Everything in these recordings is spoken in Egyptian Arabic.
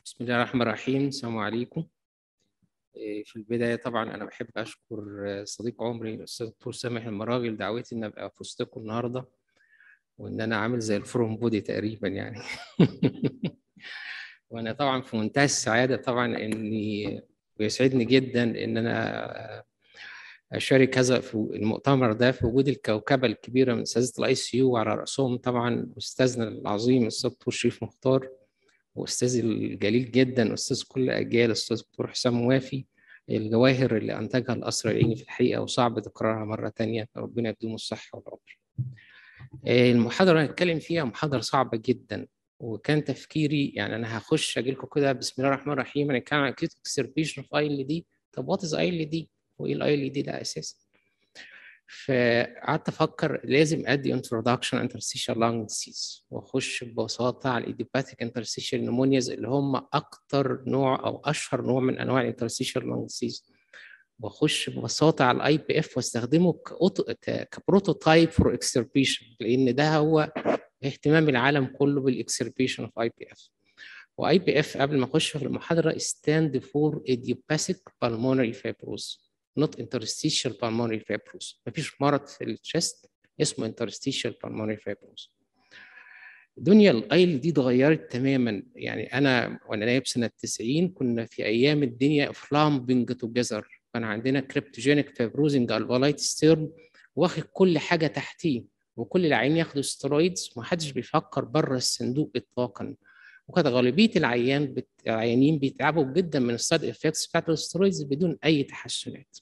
بسم الله الرحمن الرحيم السلام عليكم إيه، في البداية طبعا أنا بحب أشكر آه، صديق عمري الأستاذ الدكتور سامح المراغي لدعوتي إن أبقى في وسطكم النهاردة وإن أنا عامل زي الفروم بودي تقريبا يعني وأنا طبعا في منتهى السعادة طبعا إني بيسعدني جدا إن أنا أشارك هذا في المؤتمر ده في وجود الكوكبة الكبيرة من أساتذة الأي سي يو وعلى رأسهم طبعا أستاذنا العظيم الأستاذ الدكتور شريف مختار واستاذي الجليل جدا استاذ كل اجيال استاذ دكتور حسام موافي الجواهر اللي انتجها القصر العيني في الحقيقه وصعب تكرارها مره تانية ربنا يديهم الصحه والعمر. آه، المحاضره اللي هنتكلم فيها محاضره صعبه جدا وكان تفكيري يعني انا هخش اجي لكم كده بسم الله الرحمن الرحيم انا كان عن اكسربيشن في اي ال دي طب وات از اي ال دي؟ وايه الاي ال دي ده اساسا؟ فقعدت افكر لازم ادي introduction interstitial lung disease واخش ببساطه على الايديوباثيك interstitial pneumonias اللي هم اكتر نوع او اشهر نوع من انواع الانترستيشال lung disease واخش ببساطه على الاي بي اف واستخدمه كأوتو- ك- كبروتوتايب فور اكسربيشن لان ده هو اهتمام العالم كله بالاكسربيشن اوف اي بي اف واي بي اف قبل ما اخش في المحاضره ستاند فور idiopathic pulmonary fibrosis not interstitial pulmonary fibrosis مفيش مرض في الشست اسمه interstitial pulmonary fibrosis الدنيا الايل دي اتغيرت تماما يعني انا وانا نايب سنه 90 كنا في ايام الدنيا فلامبنج توجذر كان عندنا كريبتوجينيك فيبروزنج الفولايتس تيرم واخد كل حاجه تحتيه وكل العيانين ياخدوا ستيرويدز ومحدش بيفكر بره الصندوق اطلاقا وكانت غالبيه العيان بت... العيانين بيتعبوا جدا من السايد افكتس بتاعت الاسترويدز بدون اي تحسنات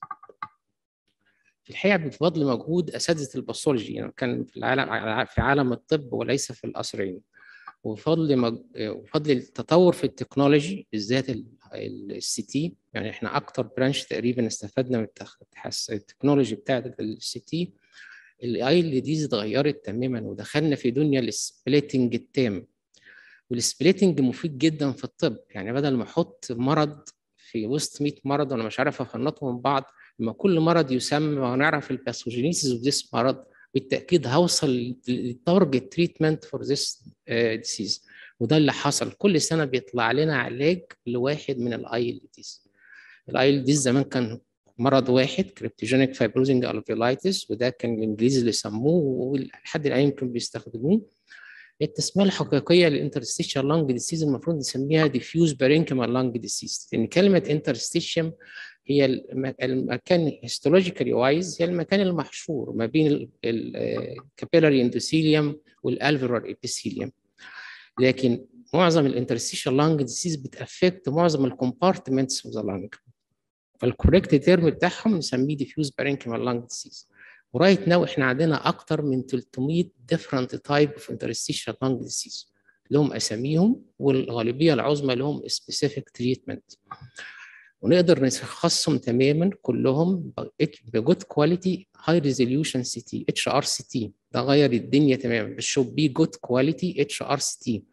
في الحقيقه بفضل مجهود اساتذه الباثولوجي يعني كان في العالم في عالم الطب وليس في القصرين وبفضل مج... وبفضل التطور في التكنولوجي بالذات السي تي يعني احنا اكتر برانش تقريبا استفدنا من التخ... التحس- التكنولوجي بتاعت السي تي الاي ال ديز اتغيرت تماما ودخلنا في دنيا السبليتنج التام والسبليتنج مفيد جدا في الطب يعني بدل ما احط مرض في وسط 100 مرض وانا مش عارف افنطهم من بعض لما كل مرض يسمى ونعرف الباثوجينيسيس اوف ذيس مرض بالتاكيد هوصل للتارجت تريتمنت فور ذيس ديسيز وده اللي حصل كل سنه بيطلع لنا علاج لواحد من الاي ال ديز الاي ال ديز زمان كان مرض واحد كريبتوجينيك فايبروزنج الفيلايتس وده كان الانجليزي اللي سموه ولحد الان يمكن بيستخدموه التسميه الحقيقيه للانترستيشال لانج ديسيز المفروض نسميها ديفيوز بارينكيمال لانج ديسيز لان كلمه انترستيشيوم هي الم- المكان هيستولوجيكالي وايز هي المكان المحشور ما بين الكابيلاري اندوثيليوم والالفيرال ابيثيليوم لكن معظم الانترستيشال لانج ديسيز بتافكت معظم الكومبارتمنتس اوف ذا لانج فالكوريكت تيرم بتاعهم نسميه ديفيوز بارينكيمال لانج ديسيز ورايت ناو احنا عندنا اكتر من 300 different type of interstitial lung disease لهم اساميهم والغالبيه العظمى لهم specific treatment ونقدر نشخصهم تماما كلهم بجود كواليتي هاي ريزوليوشن سي تي اتش ار سي تي ده غير الدنيا تماما بس شو بي جود كواليتي اتش ار سي تي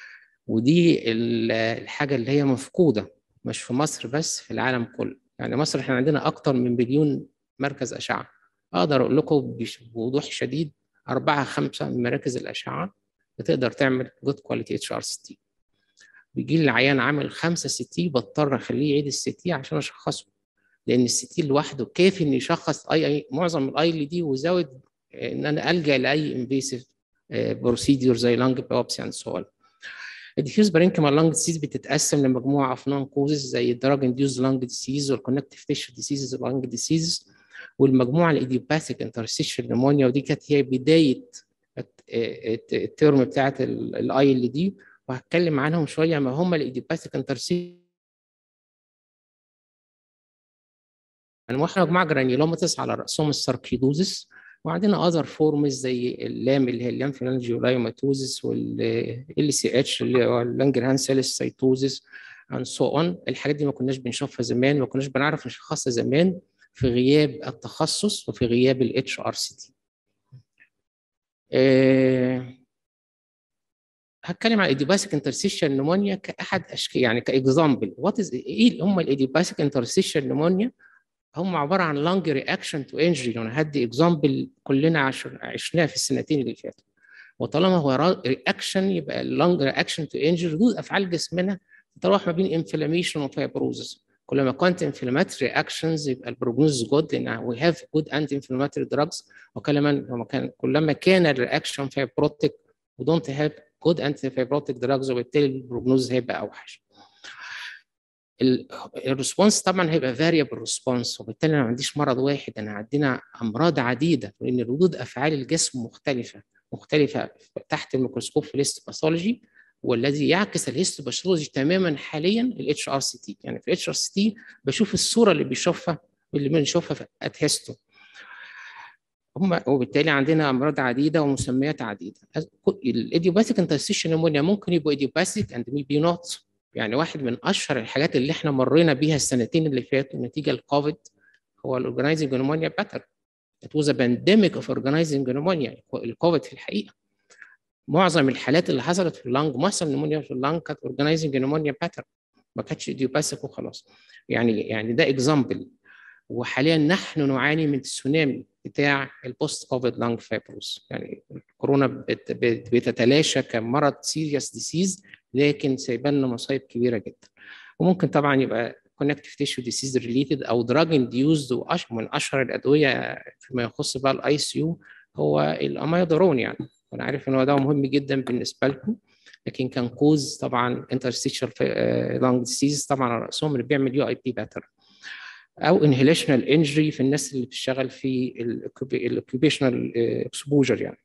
ودي ال- الحاجه اللي هي مفقوده مش في مصر بس في العالم كله يعني مصر احنا عندنا اكتر من مليون مركز اشعه اقدر اقول لكم بش- بوضوح شديد أربعة خمسة من مراكز الأشعة بتقدر تعمل جود كواليتي اتش ار سي تي بيجي لي العيان عامل خمسة سي تي بضطر اخليه يعيد السي تي عشان اشخصه لان السي تي لوحده كافي ان يشخص اي اي معظم الاي ال دي وزود ان انا الجا لاي انفيسيف بروسيدور زي لانج باوبسي اند سو الديفيوز بارينكيمال لانج ديسيز بتتقسم لمجموعه اوف نون كوزز زي الدراج انديوز لانج ديسيز والكونكتيف تيشو ديسيز لانج ديسيز والمجموعه الايديوباثيك انترستيشال نيمونيا ودي كانت هي بدايه الت- الت- الترم بتاعت الاي ال دي وهتكلم عنهم شويه ما هم الايديوباثيك انترستيشال انواع مجموعه جرانيولوماتس على راسهم الساركيدوزس وعندنا اذر فورمز زي اللام اللي هي اللامفيلانجيولايوماتوزس والال سي اتش اللي هو اللانجرهانسيلس سايتوزس and so on الحاجات دي ما كناش بنشوفها زمان ما كناش بنعرف نشخصها زمان في غياب التخصص وفي غياب الاتش ار سي تي هتكلم عن الايديوباثيك انترستيشال نيمونيا كاحد اشكال يعني كاكزامبل وات از ايه هم الايديوباثيك انترستيشال نيمونيا هم عباره عن لانج رياكشن تو انجري انا هدي اكزامبل كلنا عش- عشناه في السنتين اللي فاتوا وطالما هو رياكشن يبقى اللانج رياكشن تو انجري ردود افعال جسمنا تتراوح ما بين انفلاميشن وفايبروزس كل ما كنت انفلاماتري اكشنز يبقى البروجنوز جود لان وي هاف جود انتي انفلاماتري دراجز وكلما كان كلما كان الرياكشن فايبروتيك ودونت هاف جود انتي فايبروتيك دراجز وبالتالي البروجنوز هيبقى اوحش الريسبونس طبعا هيبقى فاريبل ريسبونس وبالتالي انا ما عنديش مرض واحد انا عندنا امراض عديده لان ردود افعال الجسم مختلفه مختلفه تحت الميكروسكوب في الهيستوباثولوجي والذي يعكس الهيستوباثولوجي تماما حاليا الاتش ار سي تي يعني في الاتش ار سي تي بشوف الصوره اللي بيشوفها اللي بنشوفها في اتهستو هم وبالتالي عندنا امراض عديده ومسميات عديده الايديوباثيك انترستيشن نمونيا ممكن يبقوا ايديوباثيك اند مي بي نوت يعني واحد من اشهر الحاجات اللي احنا مرينا بيها السنتين اللي فاتوا نتيجه الكوفيد هو الاورجنايزنج نمونيا باتر It was a pandemic of organizing pneumonia الكوفيد في الحقيقه معظم الحالات اللي حصلت في اللنج معظم النمونيا في اللنج كانت اورجنايزنج نمونيا باتر ما كانتش ايديوباثيك وخلاص يعني يعني ده اكزامبل وحاليا نحن نعاني من تسونامي بتاع البوست كوفيد لانج فايبروس يعني الكورونا بت بتتلاشى كمرض سيريس ديسيز لكن سايبه لنا مصايب كبيره جدا وممكن طبعا يبقى كونكتيف تيشو ديسيز ريليتد او دراج انديوزد من اشهر الادويه فيما يخص بقى الاي سي يو هو الاميودرون يعني وانا عارف ان هو ده مهم جدا بالنسبه لكم لكن كان كوز طبعا انترستيشال لانج ديسيز طبعا على راسهم اللي بيعمل يو اي بي باتر او انهيليشنال انجري في الناس اللي بتشتغل في الاوكيبيشنال اكسبوجر يعني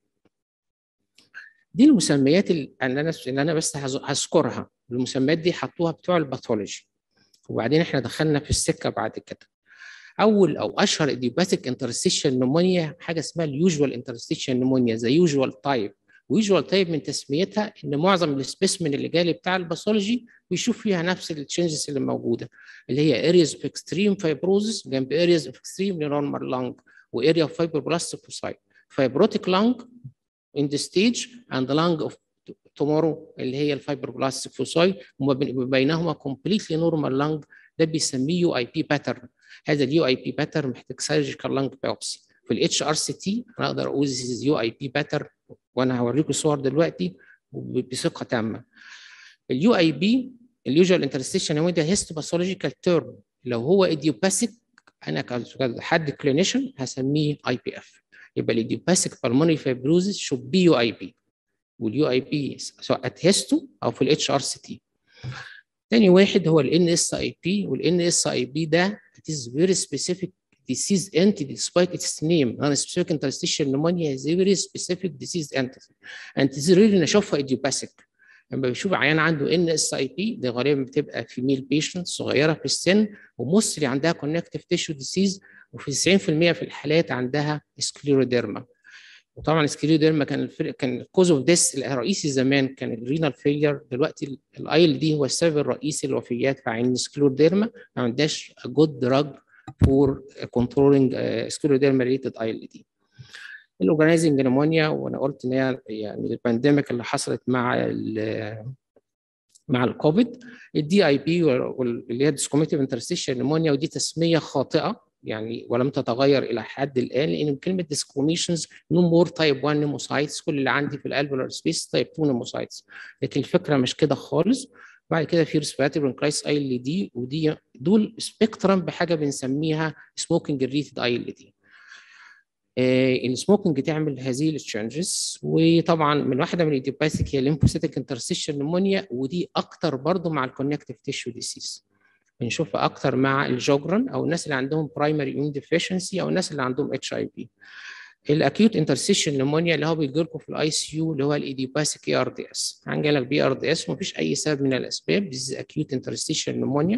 دي المسميات اللي انا اللي انا بس هذكرها المسميات دي حطوها بتوع الباثولوجي وبعدين احنا دخلنا في السكه بعد كده اول او اشهر ايديوباثيك انترستيشن نمونيا حاجه اسمها اليوجوال انترستيشن نمونيا زي يوجوال تايب ويوجوال تايب من تسميتها ان معظم السبيسمن اللي جالي بتاع الباثولوجي بيشوف فيها نفس التشنجز اللي موجوده اللي هي ارياز اوف اكستريم فايبروزس جنب ارياز اوف اكستريم نورمال لانج واريا اوف فايبروبلاستيك فوسايت فايبروتيك لانج in the stage and the lung of tomorrow اللي هي الفايبروبلاستيك فوساي وما بينهما completely normal lung ده بيسميه يو اي بي باترن هذا اليو اي بي باترن محتاج سيرجيكال لانج بايوبسي في الاتش ار سي تي انا اقدر اقول يو اي بي باترن وانا هوريكم صور دلوقتي بثقه تامه اليو اي بي اليوجوال انترستيشن هو ده هيستوباثولوجيكال تيرم لو هو ايديوباثيك انا كحد كلينيشن هسميه اي بي اف يبقى الايديوباثيك بالمونري فايبروزيس شوب بي يو اي بي واليو اي بي سواء اتهستو او في الاتش ار سي تي تاني واحد هو الان اس اي بي والان اس اي بي ده it is very specific disease entity despite its name non-specific interstitial pneumonia is a very specific disease entity and it is really نشوفها idiopathic لما بشوف عيان عنده ان اس اي بي ده غالبا بتبقى فيميل بيشنت صغيره في السن ومصري عندها كونكتيف تيشو ديسيز وفي 90% في الحالات عندها سكليروديرما وطبعا السكليروديرما كان الفرق كان الكوز اوف ديس الرئيسي زمان كان الرينال فيلير دلوقتي الاي ال دي هو السبب الرئيسي للوفيات في عين السكليروديرما ما عندهاش جود دراج فور كنترولينج سكليروديرما ريتد اي ال دي الاورجنايزنج نمونيا وانا قلت ان هي يعني البانديميك اللي حصلت مع مع الكوفيد الدي اي بي اللي هي ديسكوميتيف انترستيشن نمونيا ودي تسميه خاطئه يعني ولم تتغير الى حد الان لان كلمه ديسكوميشنز نو مور تايب 1 نيموسايتس كل اللي عندي في الالفولار سبيس تايب 2 نيموسايتس لكن الفكره مش كده خالص بعد كده في ريسبيراتوري برونكايتس اي ال دي ودي دول سبيكترم بحاجه بنسميها سموكينج ريتد اي ال دي السموكينج تعمل هذه التشنجز وطبعا من واحده من الايديوباثيك هي الليمفوسيتك انترستيشن نمونيا ودي اكتر برضو مع الكونكتيف تيشو ديسيز بنشوفها اكتر مع الجوجران او الناس اللي عندهم برايمري ايون ديفيشنسي او الناس اللي عندهم اتش اي بي الاكيوت انترستيشن نمونيا اللي هو بيجي لكم في الاي سي يو اللي هو الايديوباثيك اي ار دي اس هنجي لك بي ار دي اس ومفيش اي سبب من الاسباب دي اكيوت انترستيشن نمونيا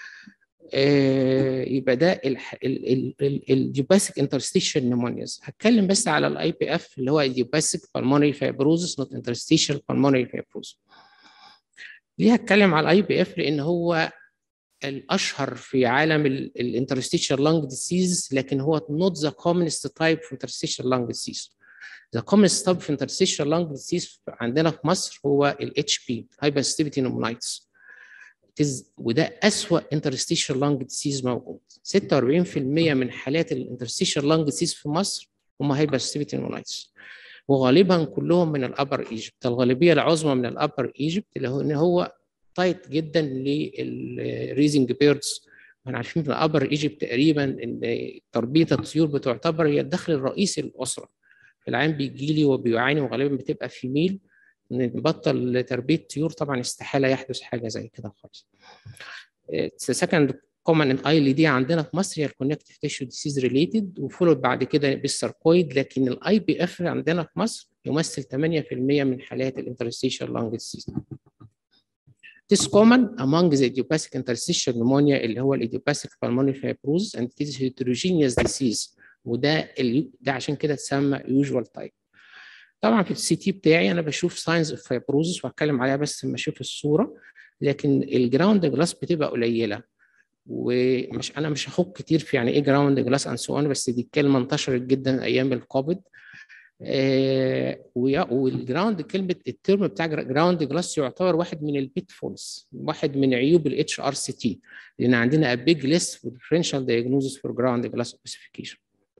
آه يبقى ده الديوباثيك انترستيشن نمونياز هتكلم بس على الاي بي اف اللي هو الديوباثيك بالمونري فايبروزس نوت انترستيشن بالمونري فايبروزس ليه هتكلم على الاي بي اف لان هو الاشهر في عالم الانترستيشن لانج ديسيز لكن هو نوت ذا كومنست تايب في انترستيشن لانج ديسيز ذا كومنست تايب في انترستيشن لانج ديسيز عندنا في مصر هو الاتش بي هايبرستيبيتي نومونايتس وده اسوأ انترستيشن لانج ديسيز موجود 46% من حالات الانترستيشن لانج ديسيز في مصر هم هايبرستيبيتي نومونايتس وغالبا كلهم من الابر ايجيبت الغالبيه العظمى من الابر ايجيبت اللي هو ان هو تايت جدا للريزنج بيردز احنا عارفين في الابر ايجيبت تقريبا ان تربيه الطيور بتعتبر هي الدخل الرئيسي للاسره العين بيجي لي وبيعاني وغالبا بتبقى فيميل نبطل تربيه طيور طبعا استحاله يحدث حاجه زي كده خالص. سكند كومن ان اي دي عندنا في مصر هي الكونكتيف تيشو ديسيز ريليتد وفولود بعد كده بالساركويد لكن الاي بي اف عندنا في مصر يمثل 8% من حالات الانترستيشال لانج ديسيز. This common among the idiopathic interstitial pneumonia اللي هو idiopathic pulmonary fibrosis and it is heterogeneous disease وده ال... ده عشان كده اتسمى usual type. طبعا في السي تي بتاعي انا بشوف ساينز اوف فايبروزس وهتكلم عليها بس لما اشوف الصوره لكن الجراوند جلاس بتبقى قليله ومش انا مش هخوض كتير في يعني ايه جراوند جلاس اند سو بس دي كلمه انتشرت جدا ايام الكوفيد آه والجراوند كلمه الترم بتاع جراوند جلاس يعتبر واحد من البيت فولز واحد من عيوب الاتش ار سي تي لان عندنا a big list for differential diagnosis for ground glass ossification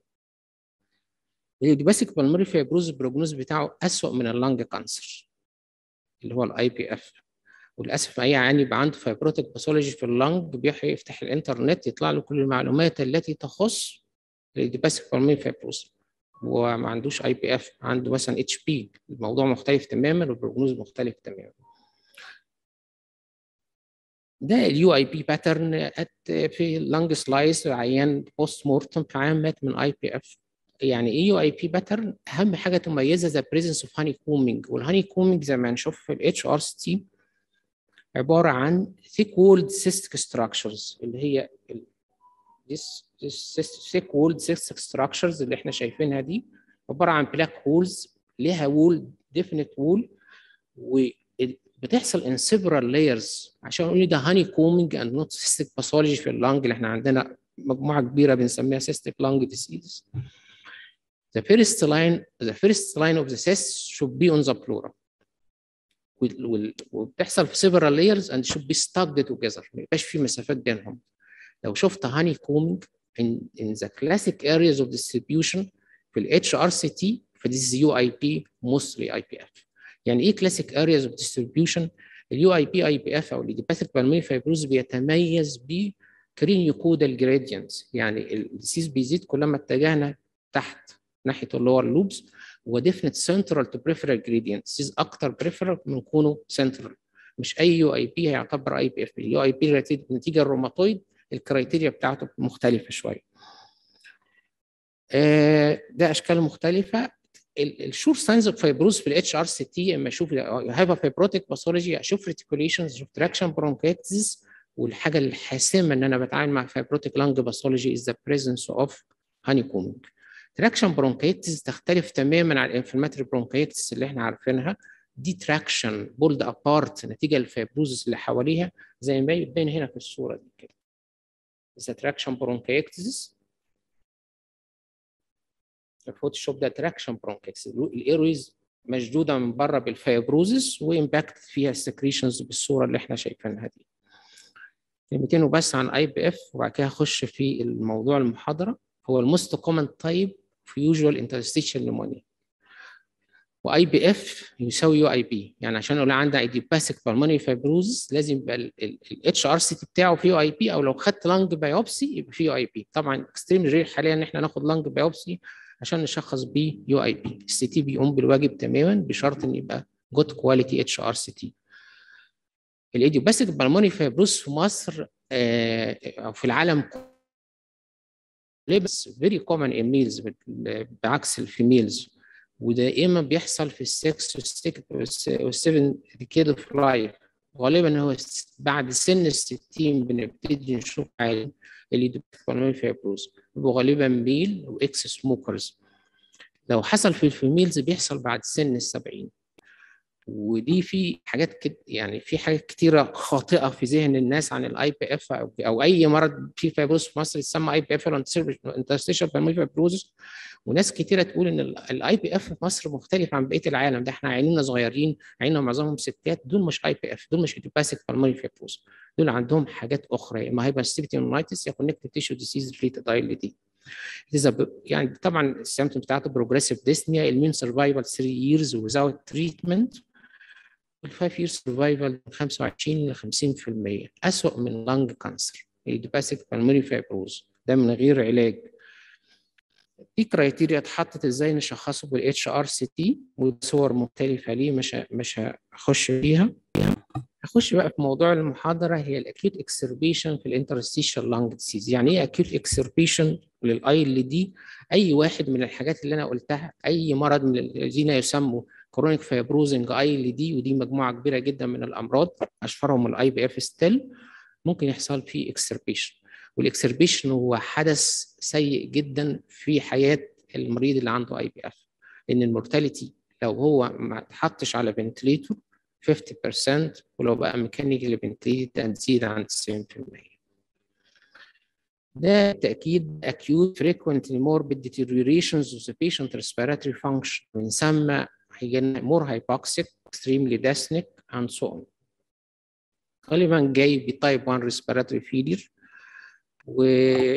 الباسيك بالمري فيبروز البروجنوز بتاعه اسوء من اللنج كانسر اللي هو الاي بي اف وللاسف اي عيان يبقى عنده فايبروتيك باثولوجي في اللنج بيروح يفتح الانترنت يطلع له كل المعلومات التي تخص الباسيك بالمري فيبروز وما عندوش اي بي اف عنده مثلا اتش بي الموضوع مختلف تماما والبروجنوز مختلف تماما ده اليو اي بي باترن في اللنج سلايس عيان بوست مورتم في عيان مات من اي بي اف يعني ايه يو اي بي باترن اهم حاجه تميزها ذا بريزنس اوف هاني كومينج والهاني كومينج زي ما هنشوف في الاتش ار سي تي عباره عن ثيك وولد سيستك ستراكشرز اللي هي this thick walled cystic structures اللي احنا شايفينها دي عباره عن بلاك هولز ليها وول ديفينيت وول وبتحصل ان several layers عشان نقول ده هاني كومينج اند نوت cystic باثولوجي في اللنج اللي احنا عندنا مجموعه كبيره بنسميها cystic lung disease. The first line the first line of the cyst should be on the pleura. وبتحصل في several layers and should be stuck together ما يبقاش في مسافات بينهم. لو شفت هاني كومينج in, in the classic areas of distribution في ال HRCT فدي is UIP mostly IPF. يعني ايه classic areas of distribution؟ اليو اي بي اي بي اف او الاديباثيك بالموني فايبروز بيتميز ب كرينيوكودال جريدينتس يعني الديسيز بيزيد كلما اتجهنا تحت ناحيه اللور لوبس وديفنت سنترال تو بريفرال جريدينت ديسيز اكتر بريفرال من كونه سنترال مش اي يو اي بي هيعتبر اي بي اف اليو اي بي نتيجه الروماتويد الكرايتيريا بتاعته مختلفه شويه ده اشكال مختلفه الشور ساينز اوف فايبروز في الاتش ار سي تي اما اشوف هايبر فايبروتيك باثولوجي اشوف ريتيكوليشنز اشوف تراكشن برونكيتس والحاجه الحاسمه ان انا بتعامل مع فايبروتيك لانج باثولوجي از ذا بريزنس اوف هاني كومينج تراكشن برونكيتس تختلف تماما عن الانفلاماتري برونكيتس اللي احنا عارفينها دي تراكشن بولد ابارت نتيجه للفايبروزس اللي حواليها زي ما يبان هنا في الصوره دي كده is traction bronchiectasis الفوتوشوب ده تراكشن برونكيكس الايرويز مشدوده من بره بالفايبروزس وامباكت فيها السكريشنز بالصوره اللي احنا شايفينها دي كلمتين وبس عن اي بي اف وبعد كده اخش في الموضوع المحاضره هو الموست كومن تايب في يوجوال انترستيشال نيمونيا واي بي اف يساوي يو اي بي يعني عشان اقول عندي ايديوباثيك بالمونري فايبروزس لازم يبقى الاتش ار سي تي بتاعه فيه يو اي بي او لو خدت لانج بايوبسي يبقى فيه يو اي بي طبعا اكستريم رير حاليا ان احنا ناخد لانج بايوبسي عشان نشخص بيه يو اي بي السي تي بيقوم بالواجب تماما بشرط ان يبقى جود كواليتي اتش ار سي تي الايديوباثيك بالمونري فايبروز في مصر او في العالم بس فيري كومن ان ميلز بعكس الفيميلز ودائما بيحصل في السكس والسفن ديكيد اوف لايف غالبا هو بعد سن ال 60 بنبتدي نشوف عالم اللي بالمونري فايبروز بيبقوا غالبا ميل واكس سموكرز لو حصل في الفيميلز بيحصل بعد سن ال 70 ودي في حاجات كده يعني في حاجات كتيره خاطئه في ذهن الناس عن الاي بي اف او, أو اي مرض في فيبروز في مصر يسمى اي بي اف او انترستيشال بالمونري فايبروز وناس كتيره تقول ان الاي بي اف في مصر مختلف عن بقيه العالم ده احنا عينينا صغيرين عيننا معظمهم ستات دول مش اي بي اف دول مش ايديوباثيك بالمونري فايبروز دول عندهم حاجات اخرى يا اما هايبرستيبيتي مونايتس يا كونكتيف تيشو ديسيز ريليتد اي دي يعني طبعا السيمتوم بتاعته بروجريسيف ديسنيا المين سرفايفل 3 years without treatment الفايف يير سرفايفل من 25 ل 50% أسوأ من لانج كانسر الإيديوباثيك بالمونري فايبروز ده من غير علاج في كرايتيريا اتحطت ازاي نشخصه بالاتش ار سي تي وصور مختلفه ليه مش مش هخش فيها هخش بقى في موضوع المحاضره هي الاكيوت اكسربيشن في الانترستيشال لانج ديسيز يعني ايه اكيوت اكسربيشن للاي ال دي اي واحد من الحاجات اللي انا قلتها اي مرض من الذين يسموا كرونيك فايبروزنج اي ال دي ودي مجموعه كبيره جدا من الامراض اشهرهم الاي بي اف ستيل ممكن يحصل فيه اكسربيشن والاكسربيشن هو حدث سيء جدا في حياه المريض اللي عنده اي بي اف لان المورتاليتي لو هو ما اتحطش على فنتليتور 50% ولو بقى ميكانيكال فنتليتور هتزيد عن 90% ده تأكيد acute frequently morbid deteriorations of the patient respiratory function بنسمى more hypoxic extremely dyspneic and so on غالبا جاي بتايب 1 respiratory failure و...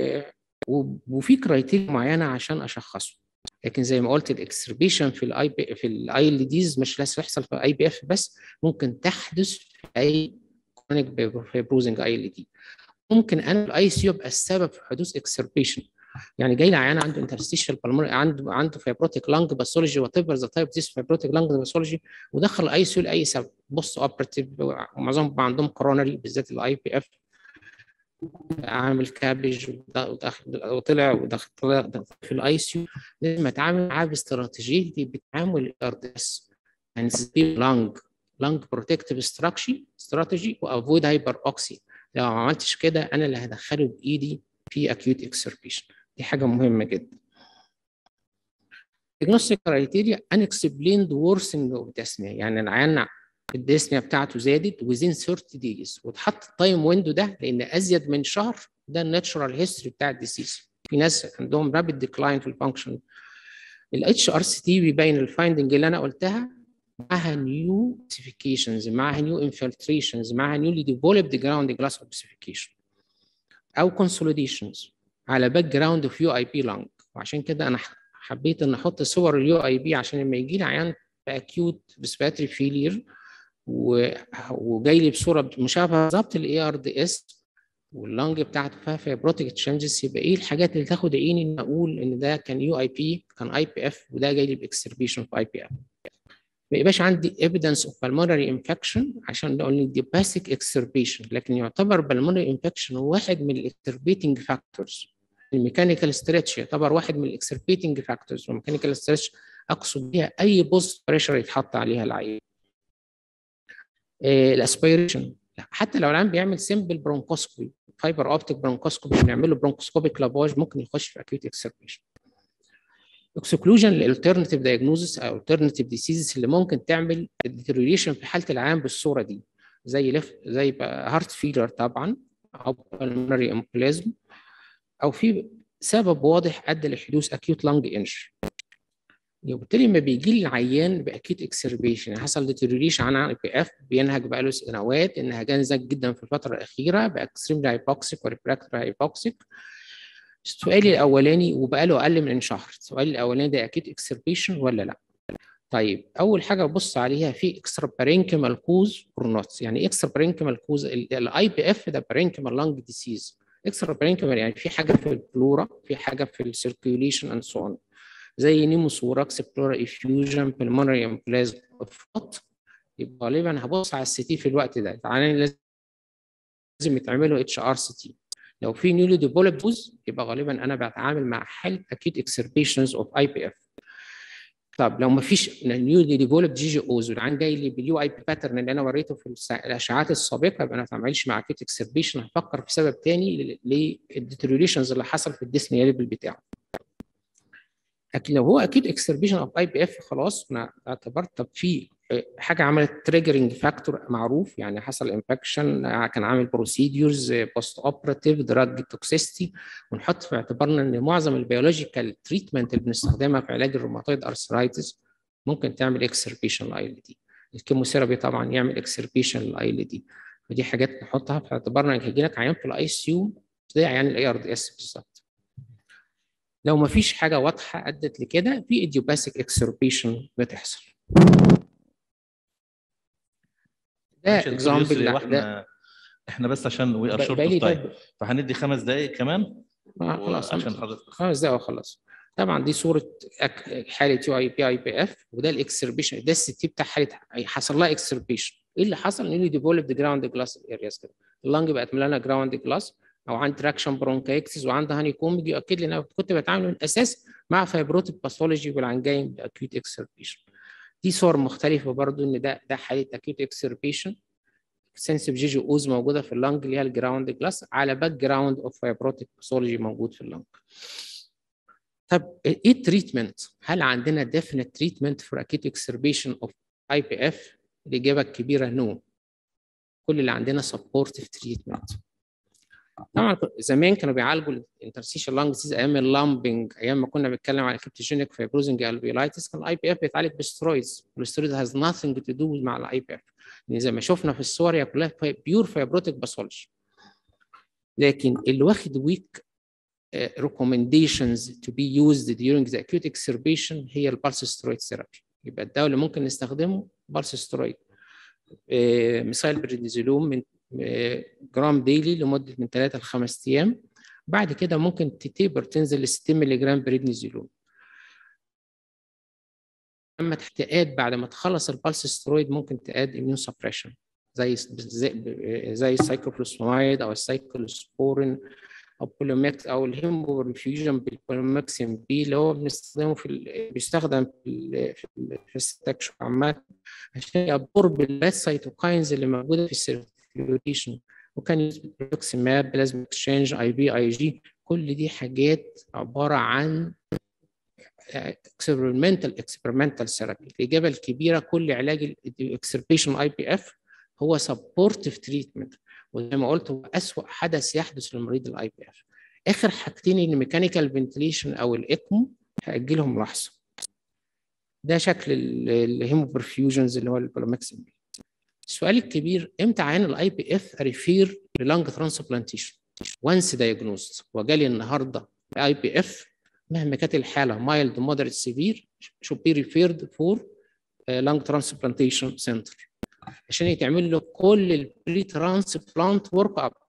وفي كرايتيريا معينه عشان اشخصه لكن زي ما قلت الاكسربيشن في الاي بي في الاي ال ديز مش لازم يحصل في اي بي اف بس ممكن تحدث في اي كرونيك فيبروزنج اي ال دي ممكن انا الاي سي يبقى السبب في حدوث اكسربيشن يعني جاي لي عيان عنده انترستيشال بالمونري عنده عنده فايبروتيك لانج باثولوجي وات ايفر ذا تايب ذيس فايبروتيك لانج باثولوجي ودخل الاي سي لاي سبب بص اوبرتيف ومعظمهم عندهم كورونري بالذات الاي بي اف عامل كابج وطلع ودخل طلع في الاي سي يو لازم اتعامل معاه باستراتيجيه بتعامل الار دي اس يعني لانج لانج بروتكتيف استراتيجي وافويد هايبر اوكسي لو ما عملتش كده انا اللي هدخله بايدي في acute exacerbation دي حاجه مهمه جدا diagnostic criteria unexplained worsening of dyspnea يعني العيان الديسنيا بتاعته زادت within 30 days واتحط التايم ويندو ده لان ازيد من شهر ده الناتشورال هيستوري بتاع الديسيز في ناس عندهم رابيد ديكلاين في الفانكشن الاتش ار سي تي بيبين الفايندنج اللي انا قلتها معاها نيو سبيسيفيكيشنز معاها نيو انفلتريشنز معاها نيولي ديفلوبد جراوند جلاس سبيسيفيكيشن او كونسوليديشنز على باك جراوند اوف يو اي بي لانج وعشان كده انا حبيت ان احط صور اليو اي بي عشان لما يجي لي عيان باكيوت ريسبيراتوري فيلير وجاي لي بصوره مشابهه بالظبط للاي ار دي اس واللنج بتاعته فيها فيبروتيك تشينجز يبقى ايه الحاجات اللي تاخد عيني ان اقول ان ده كان يو اي بي كان اي بي اف وده جاي لي باكسربيشن في اي بي اف ما يبقاش عندي evidence of pulmonary infection عشان نقول دي basic exacerbation لكن يعتبر pulmonary infection واحد من الاكسربيتنج فاكتورز الميكانيكال ستريتش يعتبر واحد من الاكسربيتنج فاكتورز والميكانيكال ستريتش اقصد بيها اي بوست بريشر يتحط عليها العيان الاسبيريشن حتى لو العيان بيعمل سمبل برونكوسكوبي فايبر اوبتيك برونكوسكوبي بنعمل له برونكوسكوبيك لافاج ممكن يخش في اكيوت اكسربيشن اكسكلوجن للالترناتيف دايجنوزس او الترناتيف ديسيزز اللي ممكن تعمل ديتيريوريشن في حاله العيان بالصوره دي زي لف زي هارت فيلر طبعا او بالمونري امبلازم او في سبب واضح ادى لحدوث اكيوت لانج انجري وبالتالي لما بيجي لي العيان باكيوت اكسربيشن حصل ديتيريوريشن عن اي بي اف بينهج بقاله سنوات انهجان زاد جدا في الفتره الاخيره باكستريم هايبوكسيك وريفراكتوري هايبوكسيك سؤالي الاولاني وبقاله اقل من شهر سؤالي الاولاني ده اكيد اكسربيشن ولا لا طيب اول حاجه ببص عليها في اكسترا بارينكيمال كوز اور نوت يعني اكسترا بارينكيمال كوز الاي بي اف ده بارينكيمال لانج ديسيز اكسترا بارينكيمال يعني في حاجه في البلورا في حاجه في السيركيوليشن اند سو اون زي نيموثوراكس بلورا افيوجن بالمونري امبلازم يبقى غالبا هبص على السي تي في الوقت ده يعني لازم يتعملوا اتش ار سي تي لو في نيولي ديفلوبد بوز يبقى غالبا انا بتعامل مع حاله اكيد اكسربيشنز اوف اي بي اف طب لو ما فيش نيولي ديفلوبد جي جي اوز والعيان جاي لي باليو اي بي باترن اللي انا وريته في الاشعاعات السابقه يبقى انا ما بتعاملش مع اكيد اكسربيشن هفكر في سبب تاني للديتريوريشنز اللي حصل في الديسني ليفل بتاعه لكن لو هو اكيد اكسربيشن اوف اي بي اف خلاص انا اعتبرت طب في حاجه عملت تريجرنج فاكتور معروف يعني حصل انفكشن كان عامل بروسيديورز بوست اوبراتيف دراج توكسيستي ونحط في اعتبارنا ان معظم البيولوجيكال تريتمنت اللي بنستخدمها في علاج الروماتويد ارثرايتس ممكن تعمل اكسربيشن للاي ال دي الكيموثيرابي طبعا يعمل اكسربيشن للاي ال دي ودي حاجات نحطها في اعتبارنا ان هيجي لك عيان في الاي سي يو زي عيان الاي ار دي اس بالظبط لو ما فيش حاجه واضحه ادت لكده في ايديوباثيك اكسربيشن بتحصل ده ماشي يا دكتور اكزامبل يسري ده واحنا احنا بس عشان وي ار شورت بقالي اوف تايم طيب فهندي خمس دقائق كمان آه خلاص عشان خلاص. حضرتك خمس دقايق وخلاص طبعا دي صوره أك- حاله يو اي بي اي بي اف وده الاكسربيشن ده السي تي بتاع حاله حصل لها اكسربيشن ايه اللي حصل؟ ان ديفولب جراوند جلاس ارياز كده اللنج بقت مليانه جراوند جلاس او عندي تراكشن برونكايتس وعندي هاني كوم يؤكد لي ان انا كنت بتعامل من الاساس مع فايبروتيك باثولوجي والعنجاين باكيوت اكسربيشن دي صور مختلفه برضو ان ده ده حاله اكيوت اكسربيشن سنسيف جيجي اوز موجوده في اللنج اللي هي الجراوند جلاس على باك جراوند اوف فايبروتيك باثولوجي موجود في اللنج طب ايه التريتمنت؟ هل عندنا definite treatment for acute exacerbation of IPF؟ الإجابة الكبيرة نو. كل اللي عندنا supportive treatment. طبعا زمان كانوا بيعالجوا الانترسيشن لانج ديزيز ايام اللامبنج ايام ما كنا بنتكلم على كريبتوجينيك فايبروزنج الفيولايتس كان الاي بي اف بيتعالج بسترويدز والسترويد هاز nothing to do مع الاي بي اف يعني زي ما شفنا في الصور هي كلها بيور فايبروتيك باثولوجي لكن اللي واخد ويك uh, recommendations to be used during the acute exacerbation هي البالس سترويد ثيرابي يبقى الدواء اللي ممكن نستخدمه بالس سترويد مثال بريدنيزولوم من آه، جرام ديلي لمده من 3 ل 5 ايام بعد كده ممكن تتيبر تنزل ل 60 مللي جرام بريدنيزولوم اما تحتاج بعد ما تخلص البالس سترويد ممكن تاد اميون سبريشن زي زي زي السايكلوفلوسفامايد او السايكلوسبورين او بوليمكس او الهيموريفيوجن بالبوليمكسين بي اللي هو بنستخدمه في ال... بيستخدم في ال... في, ال... في الستكشن عامة عشان يابورب الباد سيتوكاينز اللي موجوده في السيركيوليشن وكان يوسف ماب بلازما اكسشينج اي بي اي جي كل دي حاجات عباره عن اكسبيرمنتال اكسبيرمنتال ثيرابي الاجابه الكبيره كل علاج الاكسربيشن اي بي اف هو سبورتيف تريتمنت وزي ما قلت هو اسوء حدث يحدث لمريض الاي بي اف اخر حاجتين الميكانيكال فنتليشن او الاكمو هاجلهم لحظه ده شكل الهيموبرفيوجنز اللي هو البولومكسين السؤال الكبير امتى عين الاي بي اف ريفير للانج ترانسبلانتيشن وانس دايجنوزد وجالي النهارده الاي بي اف مهما كانت الحاله مايلد مودريت سيفير should be referred for lung transplantation center عشان يتعمل له كل البري ترانسبلانت ورك اب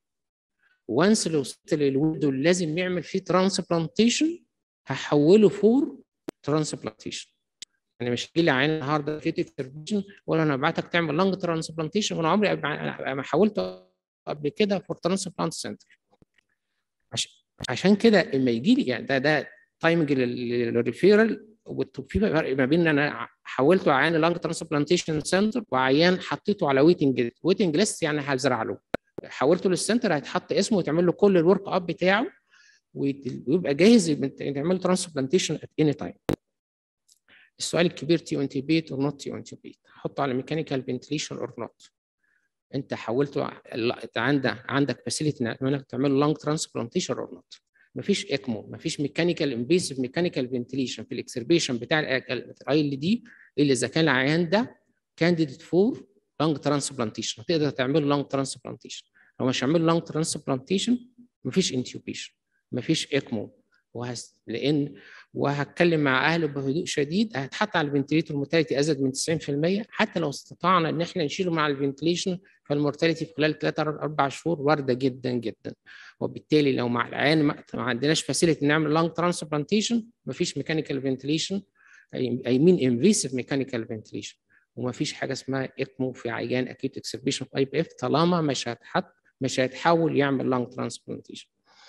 وانس لو وصلت للويندو اللي لازم يعمل فيه ترانسبلانتيشن هحوله فور ترانسبلانتيشن يعني مش هيجي لي عين النهارده كيتيك تربيشن ولا انا ابعتك تعمل لانج ترانسبلانتيشن وانا عمري ما حاولت قبل كده فور ترانسبلانت سنتر عشان عشان كده لما يجي لي يعني ده ده تايمنج للريفيرال وفي فرق ما بين ان انا حولته عيان لانج ترانسبلانتيشن سنتر وعيان حطيته على ويتنج ويتنج ليست يعني هزرع له حولته للسنتر هيتحط اسمه ويتعمل له كل الورك اب بتاعه ويبقى جاهز تعمل ترانسبلانتيشن ات اني تايم السؤال الكبير تي اون تي بيت اور نوت تي اون تي بيت حطه على ميكانيكال فنتليشن اور نوت انت حولته انت عندك عندك فاسيلتي انك تعمل لانج ترانسبلانتيشن اور نوت مفيش اكمو مفيش ميكانيكال انفيسيف ميكانيكال فنتليشن في الاكسربيشن بتاع الاي ال دي الا اذا كان العيان ده كانديديت فور لانج ترانسبلانتيشن هتقدر تعمل لانج ترانسبلانتيشن لو مش هعمل لانج ترانسبلانتيشن مفيش انتيوبيشن مفيش اكمو وهس... لان وهتكلم مع اهله بهدوء شديد هتحط على الفنتليتور مورتاليتي ازيد من 90% حتى لو استطعنا ان احنا نشيله مع الفنتليشن فالمورتاليتي في خلال 3 4 شهور وارده جدا جدا وبالتالي لو مع العيان ما عندناش فاسيلتي نعمل لانج ترانسبلانتيشن مفيش ميكانيكال فنتليشن اي مين انفيسيف ميكانيكال فنتليشن ومفيش حاجه اسمها اكمو في عيان اكيد اكسبريشن في اي بي اف طالما مش هتحط مش هيتحول يعمل لانج ترانسبلانتيشن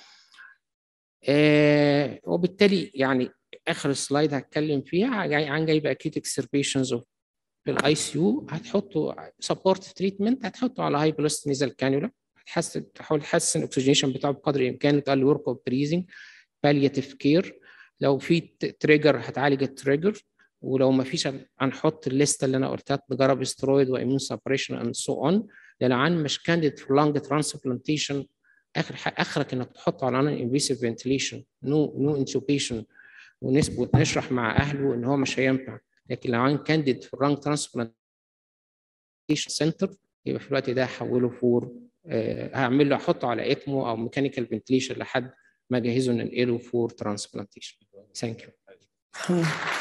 آه وبالتالي يعني اخر سلايد هتكلم فيها عن جايب اكيد اكسربيشنز في الاي سي يو هتحطوا سبورت تريتمنت هتحطوا على هاي بلوست نيزل كانيولا هتحسن تحاول تحسن الاكسجينيشن بتاعه بقدر الامكان تقلل ورك اوف بريزنج بالياتيف كير لو في تريجر هتعالج التريجر ولو ما فيش هنحط الليسته اللي انا قلتها نجرب استرويد واميون سبريشن اند سو اون للعن مش كانديد في لانج ترانسبلانتيشن اخر اخرك انك تحطه على نون انفيسيف فنتليشن نو نو انتوبيشن ونثبت نشرح مع اهله ان هو مش هينفع لكن لو عن كانديد في الرانج ترانسبلانتيشن سنتر يبقى في الوقت ده هحوله فور آه هعمل له احطه على اكمو او ميكانيكال فنتليشن لحد ما اجهزه ننقله فور ترانسبلانتيشن ثانك يو